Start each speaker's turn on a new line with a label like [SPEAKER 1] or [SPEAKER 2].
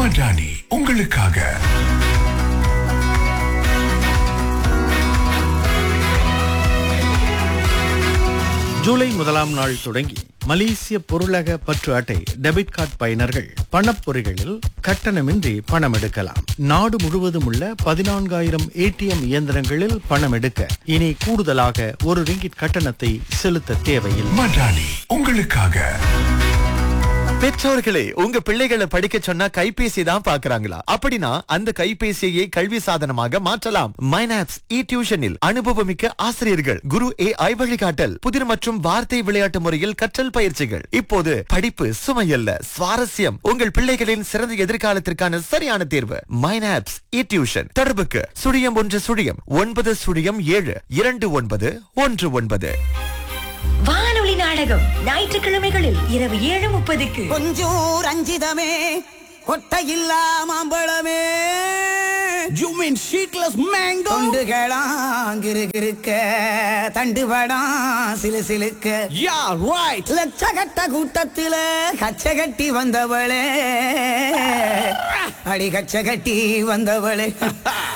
[SPEAKER 1] மடானி உங்களுக்காக
[SPEAKER 2] ஜூலை முதலாம் நாள் தொடங்கி மலேசிய பொருளக பற்று அட்டை டெபிட் கார்டு பயனர்கள் பணப்பொறிகளில் கட்டணமின்றி பணம் எடுக்கலாம் நாடு முழுவதும் உள்ள பதினான்காயிரம் ஏடிஎம் இயந்திரங்களில் பணம் எடுக்க இனி கூடுதலாக ஒரு ரிங்கிட் கட்டணத்தை செலுத்த தேவையில்லை
[SPEAKER 1] மடானி உங்களுக்காக
[SPEAKER 3] பெற்றோர்களே உங்க பிள்ளைகளை படிக்க சொன்னா கைபேசி தான் பாக்குறாங்களா அப்படின்னா அந்த கைபேசியை கல்வி சாதனமாக மாற்றலாம் மைனாப்ஸ் இ டியூஷனில் அனுபவமிக்க ஆசிரியர்கள் குரு ஏ ஐ வழிகாட்டல் புதிர் மற்றும் வார்த்தை விளையாட்டு முறையில் கற்றல் பயிற்சிகள் இப்போது படிப்பு சுமையல்ல சுவாரஸ்யம் உங்கள் பிள்ளைகளின் சிறந்த எதிர்காலத்திற்கான சரியான தேர்வு மைனாப்ஸ் இ டியூஷன் தொடர்புக்கு சுழியம் ஒன்று சுழியம் ஒன்பது சுழியம் ஏழு இரண்டு ஒன்பது ஒன்று ஒன்பது
[SPEAKER 4] வானொலி நாடகம் ஞாயிற்றுக்கிழமைகளில் இரவு ஏழு முப்பதுக்கு
[SPEAKER 5] கொஞ்சம் ரஞ்சிதமே கொட்டையில்லா மாம்பழமே
[SPEAKER 6] You mean sheetless mango?
[SPEAKER 5] தொண்டுகளாங்கிருக்க தண்டுபடாம் சிலு சிலுக்க
[SPEAKER 6] Yeah, right.
[SPEAKER 5] லட்சகட்ட கூட்டத்தில கச்ச கட்டி வந்தவளே அடி கச்ச கட்டி வந்தவளே